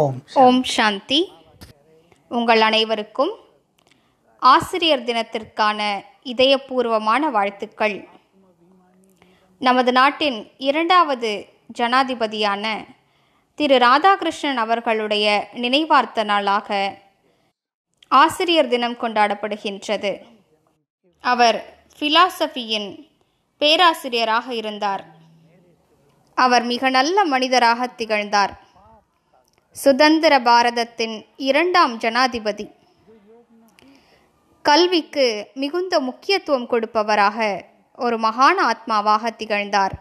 ஓம் ஓம் சாந்தி உங்கள் அனைவருக்கும் ஆசிரியர் தினத்திற்கான இதயபூர்வமான வாழ்த்துக்கள் நமது நாட்டின் இரண்டாவது ஜனாதிபதியான திரு ராதாகிருஷ்ணன் அவர்களுடைய நினைவார்த்த நாளாக ஆசிரியர் தினம் கொண்டாடப்படுகின்றது அவர் ஃபிலாசபியின் பேராசிரியராக இருந்தார் அவர் மிக நல்ல மனிதராக திகழ்ந்தார் சுதந்திர பாரதத்தின் இரண்டாம் ஜனாதிபதி கல்விக்கு மிகுந்த முக்கியத்துவம் கொடுப்பவராக ஒரு மகான் ஆத்மாவாக திகழ்ந்தார்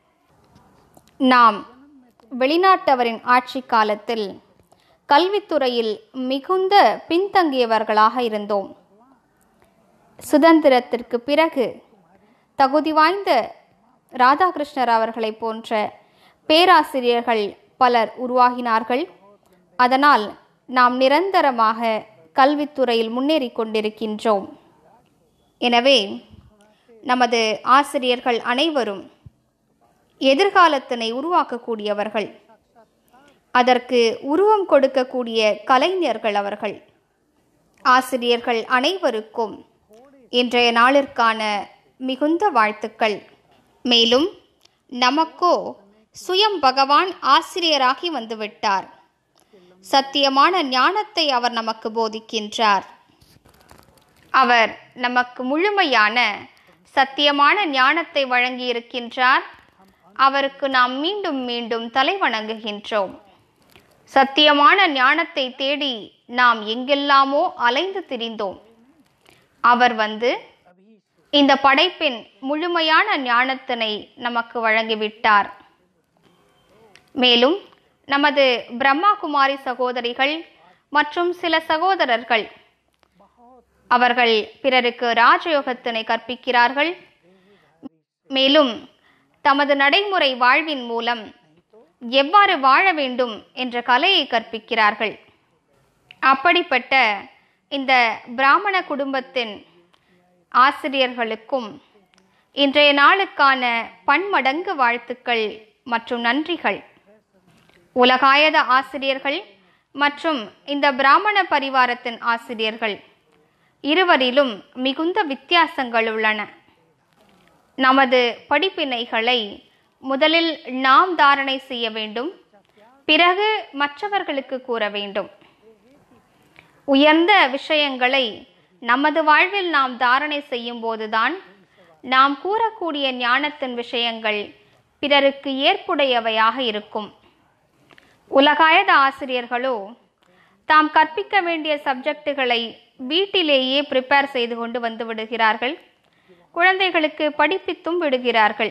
நாம் வெளிநாட்டவரின் ஆட்சி காலத்தில் கல்வித்துறையில் மிகுந்த பின்தங்கியவர்களாக இருந்தோம் சுதந்திரத்திற்கு பிறகு தகுதி வாய்ந்த ராதாகிருஷ்ணர் அவர்களை போன்ற பேராசிரியர்கள் பலர் உருவாகினார்கள் அதனால் நாம் நிரந்தரமாக கல்வித்துறையில் முன்னேறி கொண்டிருக்கின்றோம் எனவே நமது ஆசிரியர்கள் அனைவரும் எதிர்காலத்தினை உருவாக்கக்கூடியவர்கள் அதற்கு உருவம் கொடுக்கக்கூடிய கலைஞர்கள் அவர்கள் ஆசிரியர்கள் அனைவருக்கும் இன்றைய நாளிற்கான மிகுந்த வாழ்த்துக்கள் மேலும் நமக்கோ சுயம் பகவான் ஆசிரியராகி வந்துவிட்டார் சத்தியமான ஞானத்தை அவர் நமக்கு போதிக்கின்றார் அவர் நமக்கு முழுமையான சத்தியமான ஞானத்தை வழங்கியிருக்கின்றார் அவருக்கு நாம் மீண்டும் மீண்டும் தலை வணங்குகின்றோம் சத்தியமான ஞானத்தை தேடி நாம் எங்கெல்லாமோ அலைந்து திரிந்தோம் அவர் வந்து இந்த படைப்பின் முழுமையான ஞானத்தினை நமக்கு வழங்கிவிட்டார் மேலும் நமது பிரம்மா குமாரி சகோதரிகள் மற்றும் சில சகோதரர்கள் அவர்கள் பிறருக்கு ராஜயோகத்தினை கற்பிக்கிறார்கள் மேலும் தமது நடைமுறை வாழ்வின் மூலம் எவ்வாறு வாழ வேண்டும் என்ற கலையை கற்பிக்கிறார்கள் அப்படிப்பட்ட இந்த பிராமண குடும்பத்தின் ஆசிரியர்களுக்கும் இன்றைய நாளுக்கான பன்மடங்கு வாழ்த்துக்கள் மற்றும் நன்றிகள் உலகாயத ஆசிரியர்கள் மற்றும் இந்த பிராமண பரிவாரத்தின் ஆசிரியர்கள் இருவரிலும் மிகுந்த வித்தியாசங்கள் உள்ளன நமது படிப்பினைகளை முதலில் நாம் தாரணை செய்ய வேண்டும் பிறகு மற்றவர்களுக்கு கூற வேண்டும் உயர்ந்த விஷயங்களை நமது வாழ்வில் நாம் தாரணை செய்யும் போதுதான் நாம் கூறக்கூடிய ஞானத்தின் விஷயங்கள் பிறருக்கு ஏற்புடையவையாக இருக்கும் உலகாயத ஆசிரியர்களோ தாம் கற்பிக்க வேண்டிய சப்ஜெக்டுகளை வீட்டிலேயே ப்ரிப்பேர் செய்து கொண்டு வந்து விடுகிறார்கள் குழந்தைகளுக்கு படிப்பித்தும் விடுகிறார்கள்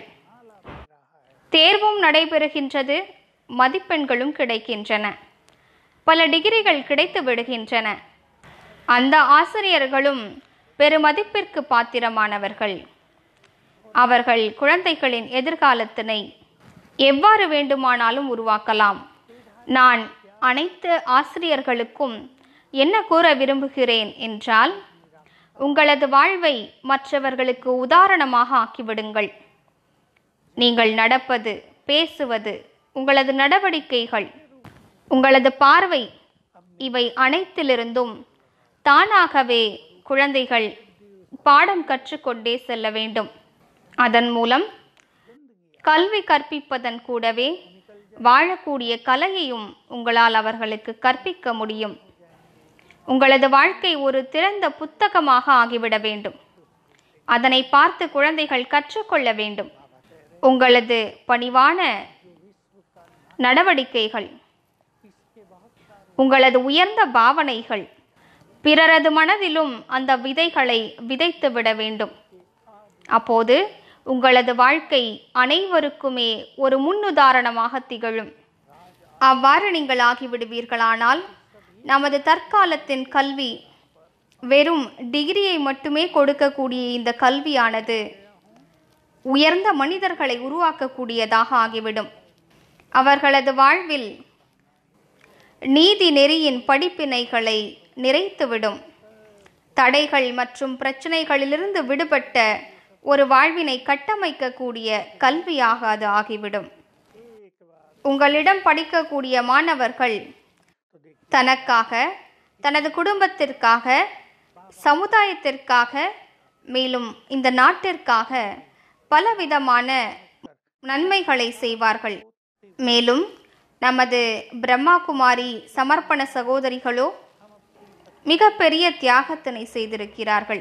தேர்வும் நடைபெறுகின்றது மதிப்பெண்களும் கிடைக்கின்றன பல டிகிரிகள் கிடைத்து விடுகின்றன அந்த ஆசிரியர்களும் பெருமதிப்பிற்கு பாத்திரமானவர்கள் அவர்கள் குழந்தைகளின் எதிர்காலத்தினை எவ்வாறு வேண்டுமானாலும் உருவாக்கலாம் நான் அனைத்து ஆசிரியர்களுக்கும் என்ன கூற விரும்புகிறேன் என்றால் உங்களது வாழ்வை மற்றவர்களுக்கு உதாரணமாக ஆக்கிவிடுங்கள் நீங்கள் நடப்பது பேசுவது உங்களது நடவடிக்கைகள் உங்களது பார்வை இவை அனைத்திலிருந்தும் தானாகவே குழந்தைகள் பாடம் கற்றுக்கொண்டே செல்ல வேண்டும் அதன் மூலம் கல்வி கற்பிப்பதன் கூடவே வாழக்கூடிய கலையையும் உங்களால் அவர்களுக்கு கற்பிக்க முடியும் உங்களது வாழ்க்கை ஒரு திறந்த புத்தகமாக ஆகிவிட வேண்டும் அதனை பார்த்து குழந்தைகள் கற்றுக்கொள்ள வேண்டும் உங்களது பணிவான நடவடிக்கைகள் உங்களது உயர்ந்த பாவனைகள் பிறரது மனதிலும் அந்த விதைகளை விதைத்து விட வேண்டும் அப்போது உங்களது வாழ்க்கை அனைவருக்குமே ஒரு முன்னுதாரணமாக திகழும் அவ்வாறு நீங்கள் ஆகிவிடுவீர்களானால் நமது தற்காலத்தின் கல்வி வெறும் டிகிரியை மட்டுமே கொடுக்கக்கூடிய இந்த கல்வியானது உயர்ந்த மனிதர்களை உருவாக்கக்கூடியதாக ஆகிவிடும் அவர்களது வாழ்வில் நீதி நெறியின் படிப்பினைகளை நிறைத்துவிடும் தடைகள் மற்றும் பிரச்சனைகளிலிருந்து விடுபட்ட ஒரு வாழ்வினை கட்டமைக்கக்கூடிய கல்வியாக அது ஆகிவிடும் உங்களிடம் படிக்கக்கூடிய மாணவர்கள் தனக்காக தனது குடும்பத்திற்காக சமுதாயத்திற்காக மேலும் இந்த நாட்டிற்காக பலவிதமான நன்மைகளை செய்வார்கள் மேலும் நமது பிரம்மா குமாரி சமர்ப்பண சகோதரிகளோ மிகப்பெரிய தியாகத்தினை செய்திருக்கிறார்கள்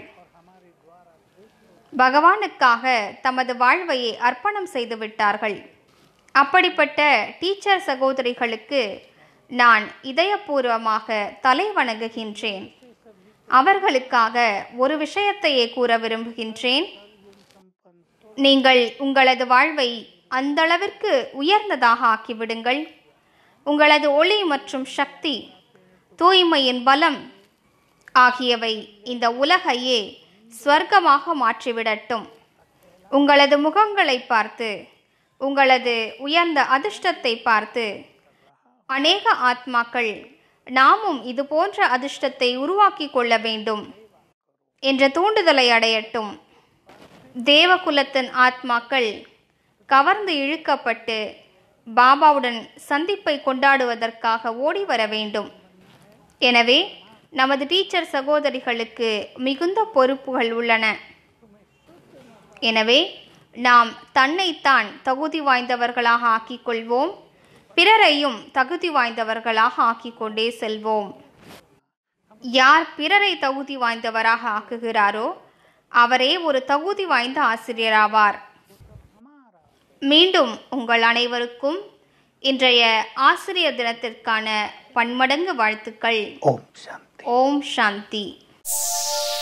பகவானுக்காக தமது வாழ்வையை அர்ப்பணம் செய்து விட்டார்கள் அப்படிப்பட்ட டீச்சர் சகோதரிகளுக்கு நான் இதயபூர்வமாக தலை வணங்குகின்றேன் அவர்களுக்காக ஒரு விஷயத்தையே கூற விரும்புகின்றேன் நீங்கள் உங்களது வாழ்வை அந்தளவிற்கு உயர்ந்ததாக ஆக்கிவிடுங்கள் உங்களது ஒளி மற்றும் சக்தி தூய்மையின் பலம் ஆகியவை இந்த உலகையே ஸ்வர்க்கமாக மாற்றிவிடட்டும் உங்களது முகங்களை பார்த்து உங்களது உயர்ந்த அதிர்ஷ்டத்தை பார்த்து அநேக ஆத்மாக்கள் நாமும் இது போன்ற அதிர்ஷ்டத்தை உருவாக்கி கொள்ள வேண்டும் என்ற தூண்டுதலை அடையட்டும் தேவகுலத்தின் ஆத்மாக்கள் கவர்ந்து இழுக்கப்பட்டு பாபாவுடன் சந்திப்பை கொண்டாடுவதற்காக ஓடி வர வேண்டும் எனவே நமது டீச்சர் சகோதரிகளுக்கு மிகுந்த பொறுப்புகள் உள்ளன எனவே நாம் தன்னைத்தான் தகுதி வாய்ந்தவர்களாக ஆக்கிக் கொள்வோம் பிறரையும் தகுதி வாய்ந்தவர்களாக ஆக்கிக் கொண்டே செல்வோம் யார் பிறரை தகுதி வாய்ந்தவராக ஆக்குகிறாரோ அவரே ஒரு தகுதி வாய்ந்த ஆசிரியராவார் மீண்டும் உங்கள் அனைவருக்கும் இன்றைய ஆசிரியர் தினத்திற்கான பன்மடங்கு வாழ்த்துக்கள் ओम शांति ஓம் சாந்தி